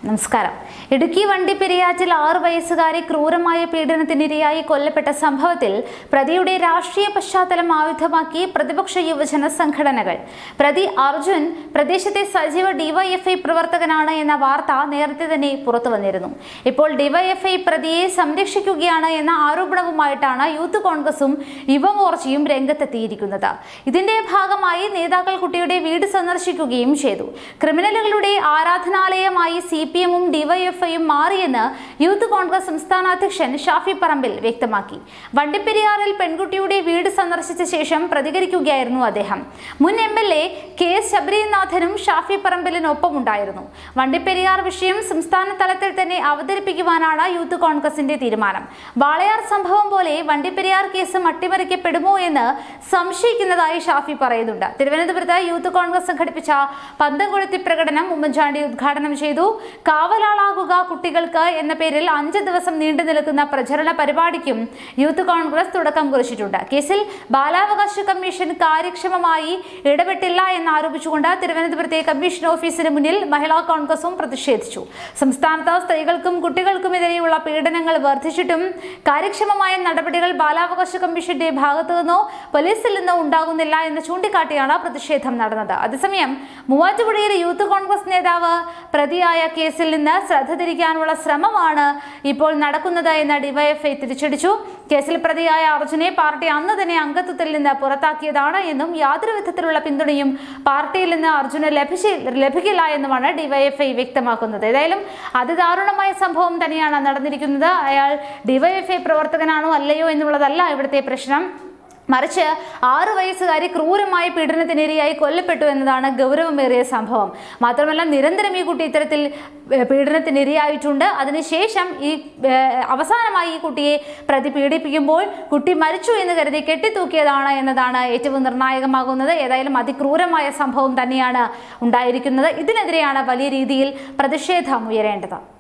നമസ്കാരം ഇടുക്കി വണ്ടിപ്പെരിയാറ്റിൽ ആറു വയസ്സുകാരി ക്രൂരമായ പീഡനത്തിനിരയായി കൊല്ലപ്പെട്ട സംഭവത്തിൽ പ്രതിയുടെ രാഷ്ട്രീയ പശ്ചാത്തലം ആയുധമാക്കി പ്രതിപക്ഷ യുവജന സംഘടനകൾ പ്രതി അർജുൻ പ്രദേശത്തെ സജീവ ഡിവൈഎഫ്ഐ പ്രവർത്തകനാണ് എന്ന വാർത്ത നേരത്തെ തന്നെ പുറത്തു വന്നിരുന്നു ഇപ്പോൾ ഡിവൈഎഫ്ഐ പ്രതിയെ സംരക്ഷിക്കുകയാണ് എന്ന ആരോപണവുമായിട്ടാണ് യൂത്ത് കോൺഗ്രസും യുവമോർച്ചയും രംഗത്തെത്തിയിരിക്കുന്നത് ഇതിന്റെ ഭാഗമായി നേതാക്കൾ കുട്ടിയുടെ വീട് സന്ദർശിക്കുകയും ചെയ്തു ക്രിമിനലുകളുടെ ആരാധനാലയമായി സി പി എമ്മും ഡിവൈഎഫ്ഐയും മാറിയെന്ന് യൂത്ത് കോൺഗ്രസ് സംസ്ഥാന അധ്യക്ഷൻ ഷാഫി പറമ്പിൽ വ്യക്തമാക്കി വണ്ടിപ്പെരിയാറിൽ പെൺകുട്ടിയുടെ വീട് സന്ദർശിച്ച ശേഷം പ്രതികരിക്കുകയായിരുന്നു അദ്ദേഹം മുൻ M L A K S ശബരിനാഥനും ഷാഫി പറമ്പിലിനൊപ്പമുണ്ടായിരുന്നു വണ്ടിപ്പെരിയാർ വിഷയം സംസ്ഥാന തലത്തിൽ തന്നെ അവതരിപ്പിക്കുവാനാണ് യൂത്ത് കോൺഗ്രസിന്റെ തീരുമാനം വാളയാർ സംഭവം പോലെ വണ്ടിപ്പെരിയാർ കേസും അട്ടിമറിക്കപ്പെടുമോ എന്ന് സംശയിക്കുന്നതായി ഷാഫി പറയുന്നുണ്ട് തിരുവനന്തപുരത്ത് യൂത്ത് കോൺഗ്രസ് സംഘടിപ്പിച്ച പന്തം കൊളുത്തി പ്രകടനം ഉമ്മൻചാണ്ടി ഉദ്ഘാടനം ചെയ്തു കാവലാളാകുക കുട്ടികൾക്ക് എന്ന പേരിൽ അഞ്ച് ദിവസം നീണ്ടു നിൽക്കുന്ന പ്രചരണ പരിപാടിക്കും യൂത്ത് കോൺഗ്രസ് തുടക്കം കുറിച്ചിട്ടുണ്ട് കേസിൽ ബാലാവകാശ കമ്മീഷൻ കാര്യക്ഷമമായി ഇടപെട്ടില്ല എന്നാരോപിച്ചുകൊണ്ട് തിരുവനന്തപുരത്തെ കമ്മീഷൻ ഓഫീസിന് മുന്നിൽ മഹിളാ കോൺഗ്രസും പ്രതിഷേധിച്ചു സംസ്ഥാനത്ത് സ്ത്രീകൾക്കും കുട്ടികൾക്കുമെതിരെയുള്ള പീഡനങ്ങൾ വർദ്ധിച്ചിട്ടും കാര്യക്ഷമമായ നടപടികൾ ബാലാവകാശ കമ്മീഷന്റെ ഭാഗത്തു നിന്നോ പോലീസിൽ നിന്നോ ഉണ്ടാകുന്നില്ല എന്ന് ചൂണ്ടിക്കാട്ടിയാണ് പ്രതിഷേധം നടന്നത് അതേസമയം മൂവാറ്റുപുഴയിലെ യൂത്ത് കോൺഗ്രസ് നേതാവ് പ്രതിയായ കേസിൽ നിന്ന് ശ്രദ്ധ തിരിക്കാനുള്ള ശ്രമമാണ് ഇപ്പോൾ നടക്കുന്നത് എന്ന് ഡിവൈഎഫ്ഐ തിരിച്ചടിച്ചു കേസിൽ പ്രതിയായ അർജുനെ പാർട്ടി അന്ന് തന്നെ അംഗത്വത്തിൽ നിന്ന് പുറത്താക്കിയതാണ് എന്നും യാതൊരു വിധത്തിലുള്ള പിന്തുണയും പാർട്ടിയിൽ നിന്ന് അർജുന് ലഭിച്ച ലഭിക്കില്ല എന്നുമാണ് ഡിവൈഎഫ്ഐ വ്യക്തമാക്കുന്നത് ഏതായാലും അതിദാരുണമായ സംഭവം തന്നെയാണ് നടന്നിരിക്കുന്നത് അയാൾ ഡിവൈഎഫ്ഐ പ്രവർത്തകനാണോ അല്ലയോ എന്നുള്ളതല്ല ഇവിടുത്തെ പ്രശ്നം മറിച്ച് ആറു വയസ്സുകാരി ക്രൂരമായ പീഡനത്തിനിരയായി കൊല്ലപ്പെട്ടു എന്നതാണ് ഗൗരവമേറിയ സംഭവം മാത്രമല്ല നിരന്തരം ഈ കുട്ടി ഇത്തരത്തിൽ ഏഹ്, പീഡനത്തിനിരയായിട്ടുണ്ട് അതിനുശേഷം ഈ ഏഹ്, അവസാനമായി ഈ കുട്ടിയെ പ്രതി പീഡിപ്പിക്കുമ്പോൾ കുട്ടി മരിച്ചു എന്ന് കരുതി കെട്ടിത്തൂക്കിയതാണ് എന്നതാണ് ഏറ്റവും നിർണായകമാകുന്നത് ഏതായാലും അതിക്രൂരമായ സംഭവം തന്നെയാണ് ഉണ്ടായിരിക്കുന്നത് ഇതിനെതിരെയാണ് വലിയ രീതിയിൽ പ്രതിഷേധം ഉയരേണ്ടത്